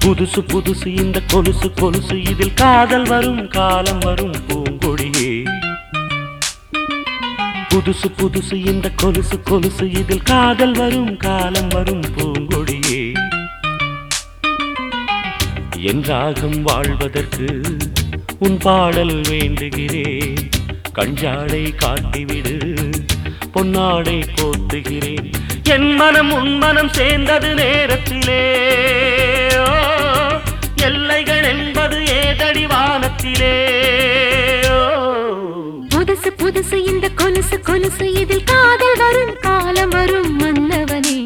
புதுசு புதுசு இந்த கொலுசு கொலுசு இதில் காதல் வரும் காலம் வரும் பூங்கொடியே புதுசு புதுசு இந்த கொலுசு கொலுசு இதில் காதல் வரும் காலம் வரும் பூங்கொடியே என் ராகம் வாழ்வதற்கு உன் பாடல் வேண்டுகிறேன் கஞ்சாடை காட்டிவிடு பொன்னாடை போத்துகிறேன் என் மனம் உன் மனம் சேர்ந்தது நேரத்திலே ஓ, எல்லைகள் என்பது ஏதடி வானத்திலே ஓ. புதுசு புதுசு இந்த கொலுசு கொலுசு இதில் காதல் வரும் காலம் வரும் மன்னவனே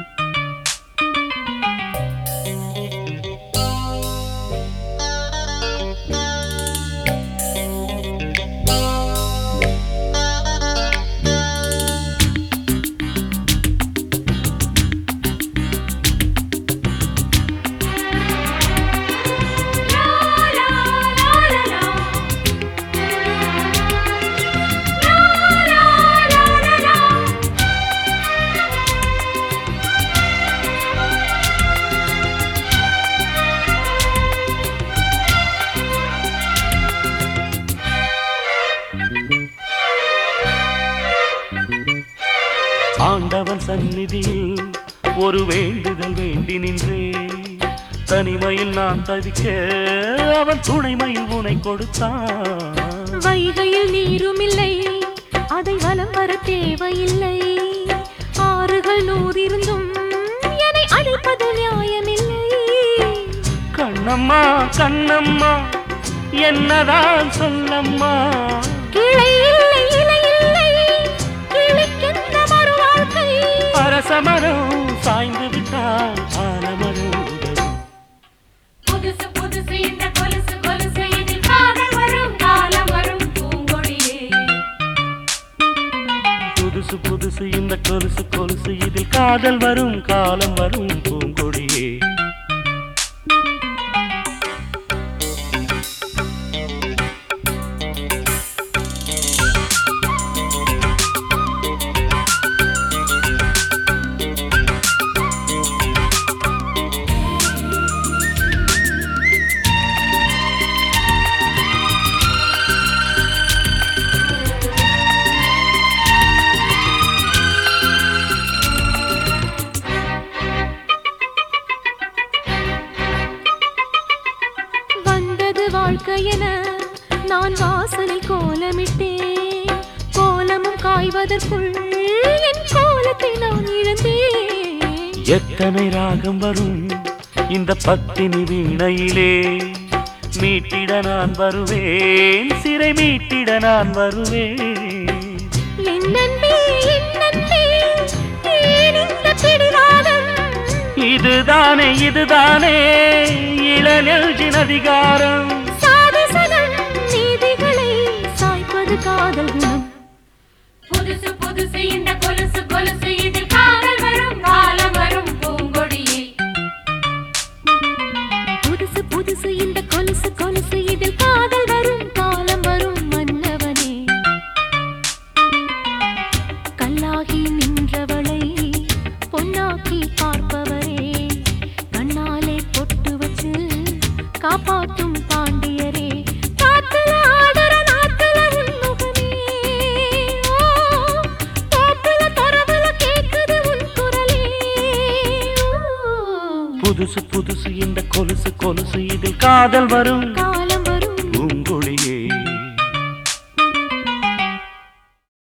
ஆண்டவன் சந்நிதியில் ஒரு வேண்டுதல் வேண்டி நின்றே தனிமையில் நான் தவிக்க அவன் துணைமையில் உனை கொடுத்தான் வைகையில் நீரும் இல்லை அதை வலம் வர தேவையில்லை ஆறுகள் நூறிருந்தும் என்னை அழைப்பது நியாயமில்லை கண்ணம்மா கண்ணம்மா என்னதான் சொல்லம்மா கிளை இல்லை இலை இல்லை கிளிக்கென்ன மறு வாழ்க்கை அரசமரம் சாய்ந்து விட்டால் ஆலமரம் உதவும். புதுசு புதுசு இந்த கொலுசு கொலுசு இதில் காதல் வரும் காலம் வரும் பூங்கொடியே புதுசு புதுசு இந்த கொலுசு கொலுசு இதில் காதல் வரும் காலம் வரும் பூங்கொடியே வந்தது வாழ்க்கை என நான் வாசலில் கோலமிட்டேன் கோலமும் காய்வதற்குள் என் கோலத்தை நான் இழந்தேன் எத்தனை ராகம் வரும் இந்த பத்தினி வீணையிலே மீட்டிட நான் வருவேன் சிறை மீட்டிட நான் வருவேன் என் அன்பே, என் அன்பே, ஏன் இந்த பிடிவாதம்? இதுதானே இதுதானே இளநெல்ஜின் அதிகாரம் சாதசனம் நீதிகளை சாய்ப்பது காதல் குணம் புதுசு புதுசு இந்த கொலுசு கொலுசு இதில் காதல் வரும் காலம் வரும் பூங்கொடியே புதுசு புதுசு இந்த கொலுசு கொலுசு இதில் காதல் வரும் காலம் வரும் மன்னவனே கல்லாகி நின்றவளை பொன்னாக்கி பார்ப்பவரே கண்ணாலே பொட்டு வச்சு காப்பாற்றும் பாண்டியரே காத்துல ஆடுற நாத்துல உன் முகமே ஓ, தோப்புல தொரவுல கேக்குது உன் குரலே ஓ. புதுசு புதுசு இந்த கொலுசு கொலுசு இதில் காதல் வரும் காலம் வரும் பூங்கொழியே